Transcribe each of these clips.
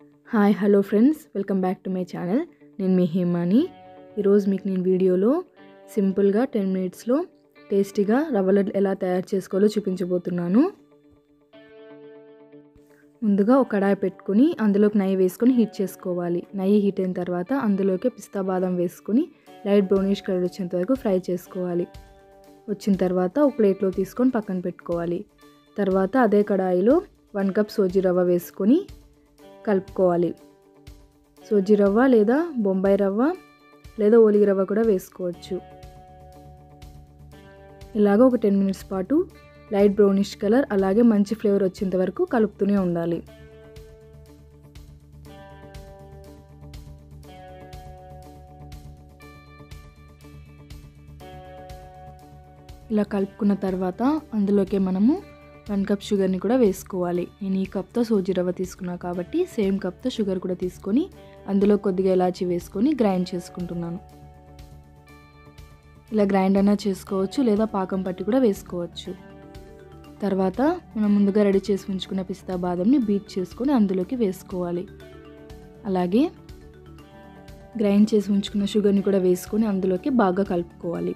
hi hello friends welcome back to my channel నేను మీ హేమాని ఈరోజు మీకు నేను వీడియోలో సింపుల్గా టెన్ మినిట్స్లో టేస్టీగా రవ్వ లడ్డు ఎలా తయారు చేసుకోవాలో చూపించబోతున్నాను ముందుగా ఒక కడాయి పెట్టుకుని అందులోకి నెయ్యి వేసుకొని హీట్ చేసుకోవాలి నెయ్యి హీట్ అయిన తర్వాత అందులోకి పిస్తా బాదం వేసుకొని లైట్ బ్రౌనిష్ కలర్ వచ్చేంత వరకు ఫ్రై చేసుకోవాలి వచ్చిన తర్వాత ఒక ప్లేట్లో తీసుకొని పక్కన పెట్టుకోవాలి తర్వాత అదే కడాయిలో వన్ కప్ సోజీ రవ్వ వేసుకొని కలుపుకోవాలి సోజీ రవ్వ లేదా బొంబాయి రవ్వ లేదా ఓలిగి రవ్వ కూడా వేసుకోవచ్చు ఇలాగ ఒక టెన్ మినిట్స్ పాటు లైట్ బ్రౌనిష్ కలర్ అలాగే మంచి ఫ్లేవర్ వచ్చేంత వరకు కలుపుతూనే ఉండాలి ఇలా కలుపుకున్న తర్వాత అందులోకి మనము వన్ కప్ షుగర్ని కూడా వేసుకోవాలి నేను ఈ కప్తో సోజీ రవ్వ తీసుకున్నా కాబట్టి సేమ్ కప్తో షుగర్ కూడా తీసుకొని అందులో కొద్దిగా ఇలాచి వేసుకొని గ్రైండ్ చేసుకుంటున్నాను ఇలా గ్రైండ్ అయినా చేసుకోవచ్చు లేదా పాకం పట్టి కూడా వేసుకోవచ్చు తర్వాత మనం ముందుగా రెడీ చేసి ఉంచుకున్న పిస్తా బాదంని బీట్ చేసుకొని అందులోకి వేసుకోవాలి అలాగే గ్రైండ్ చేసి ఉంచుకున్న షుగర్ని కూడా వేసుకొని అందులోకి బాగా కలుపుకోవాలి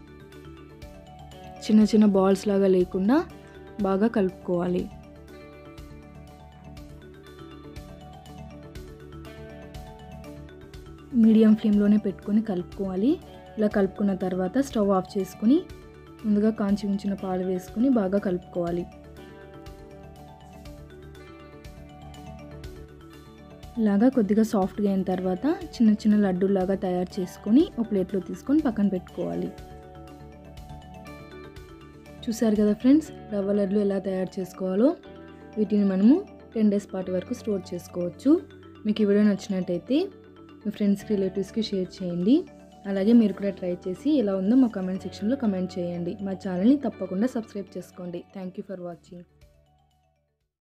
చిన్న చిన్న బాల్స్ లాగా లేకుండా బాగా కలుపుకోవాలి మీడియం ఫ్లేమ్లోనే పెట్టుకొని కలుపుకోవాలి ఇలా కలుపుకున్న తర్వాత స్టవ్ ఆఫ్ చేసుకుని ముందుగా కాంచి ఉంచిన పాలు వేసుకొని బాగా కలుపుకోవాలి ఇలాగా కొద్దిగా సాఫ్ట్గా అయిన తర్వాత చిన్న చిన్న లడ్డూలాగా తయారు చేసుకొని ఒక ప్లేట్లో తీసుకొని పక్కన పెట్టుకోవాలి చూసారు కదా ఫ్రెండ్స్ రవ్వ లడ్లు ఎలా తయారు చేసుకోవాలో వీటిని మనము టెన్ డేస్ పాటు వరకు స్టోర్ చేసుకోవచ్చు మీకు ఈ వీడియో నచ్చినట్టయితే మీ ఫ్రెండ్స్కి రిలేటివ్స్కి షేర్ చేయండి అలాగే మీరు కూడా ట్రై చేసి ఎలా ఉందో మా కమెంట్ సెక్షన్లో కమెంట్ చేయండి మా ఛానల్ని తప్పకుండా సబ్స్క్రైబ్ చేసుకోండి థ్యాంక్ యూ ఫర్ వాచింగ్